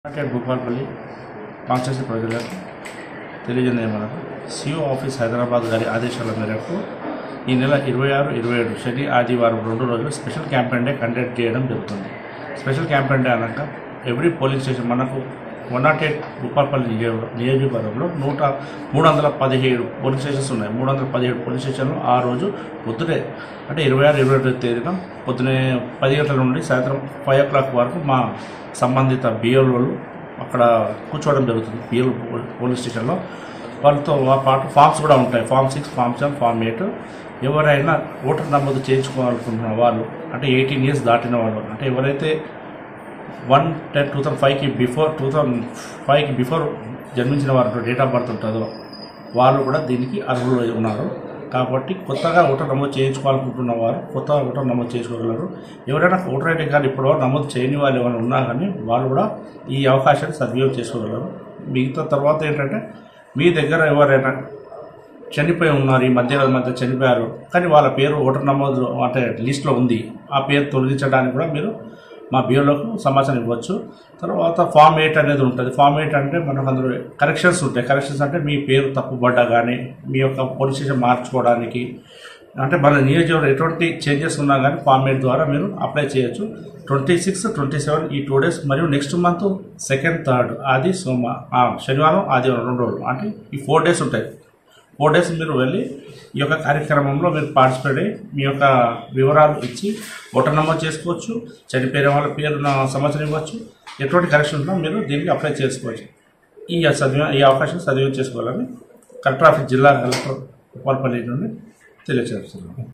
United Bhupalpally constituency ప్రజలకు తెలియజేయడం ఏమనగా సిఓ ఆఫీస్ హైదరాబాద్ గారి ఆదేశాల మేరకు ఈ నెల ఇరవై ఆరు ఇరవై ఏడు శని ఆదివారం రెండు రోజులు స్పెషల్ క్యాంపెయిన్ డే కండక్ట్ చేయడం జరుగుతుంది స్పెషల్ క్యాంపెయిన్ డే అనగా ఎవ్రీ పోలింగ్ స్టేషన్ మనకు వన్ నాట్ ఎయిట్ భూపాలపల్లి నియోజక నియోజకవర్గంలో నూట మూడు వందల పదిహేడు పోలింగ్ స్టేషన్స్ ఉన్నాయి మూడు వందల పదిహేడు పోలింగ్ స్టేషన్లు ఆ రోజు పొద్దునే అంటే ఇరవై ఆరు ఇరవై ఏడు తేదీన పొద్దునే పది గంటల నుండి సాయంత్రం ఫైవ్ ఓ క్లాక్ వరకు మా సంబంధిత బిఎల్ఓలు అక్కడ కూర్చోవడం జరుగుతుంది బిఎల్ పోలీస్ స్టేషన్లో వాళ్ళతో పాటు ఫామ్స్ కూడా ఉంటాయి form six form seven form eight ఎవరైనా ఓటర్ నమోదు చేయించుకోవాలనుకుంటున్న వాళ్ళు అంటే ఎయిటీన్ ఇయర్స్ దాటిన వాళ్ళు అంటే ఎవరైతే వన్ టెన్ టూ థౌసండ్ ఫైవ్కి బిఫోర్ టూ థౌసండ్ ఫైవ్కి బిఫోర్ జన్మించిన వారు డేట్ ఆఫ్ బర్త్ ఉంటుందో వాళ్ళు కూడా దీనికి అర్హులు ఉన్నారు కాబట్టి కొత్తగా ఓటర్ నమోదు చేయించుకోవాలనుకుంటున్న వారు కొత్తగా ఓటర్ నమోదు చేసుకోగలరు ఎవరైనా ఓటర్ ఐడి కార్డు ఇప్పుడు నమోదు చేయని వాళ్ళు ఏమైనా ఉన్నా కానీ వాళ్ళు కూడా ఈ అవకాశాన్ని సద్వినియోగం చేసుకోగలరు మిగతా తర్వాత ఏంటంటే మీ దగ్గర ఎవరైనా చనిపోయి ఉన్నారు ఈ మధ్య మధ్య చనిపోయారు కానీ వాళ్ళ పేరు ఓటర్ నమోదు అంటే లిస్ట్లో ఉంది ఆ పేరు తొలగించడానికి కూడా మీరు మా బియోలోకి సమాచారం ఇవ్వచ్చు తర్వాత ఫామ్ ఎయిట్ అనేది ఉంటుంది ఫామ్ ఎయిట్ అంటే మనకు అందులో కరెక్షన్స్ ఉంటాయి కరెక్షన్స్ అంటే మీ పేరు తప్పుపడ్డా కానీ మీ యొక్క పోలీస్ స్టేషన్ మార్చుకోవడానికి అంటే మన నియోజకవర్గం ఎటువంటి చేంజెస్ ఉన్నా కానీ ఫామ్ ఎయిట్ ద్వారా మీరు అప్లై చేయొచ్చు ట్వంటీ సిక్స్ ట్వంటీ సెవెన్ ఈ టూ డేస్ మరియు నెక్స్ట్ మంత్ సెకండ్ థర్డ్ ఆది సోమ ఆ, శనివారం ఆదివారం రెండు రోజులు అంటే ఈ ఫోర్ డేస్ ఉంటాయి ఫోర్ డేస్ మీరు వెళ్ళి ఈ యొక్క కార్యక్రమంలో మీరు పార్టిసిపేట్ అయ్యి మీ యొక్క వివరాలు ఇచ్చి ఓటర్ నమోదు చేసుకోవచ్చు చనిపోయిన వాళ్ళ పేరు సంవత్సరం ఇవ్వచ్చు ఎటువంటి కరెక్షన్ ఉన్నా మీరు దీనికి అప్లై చేసుకోవచ్చు ఈ చదివి ఈ అవకాశం సద్వినియోగం చేసుకోవాలని కలెక్టర్ ఆఫీస్ జిల్లా కలెక్టర్ ఉప్పల్పల్లి నుండి తెలియజేస్తున్నాను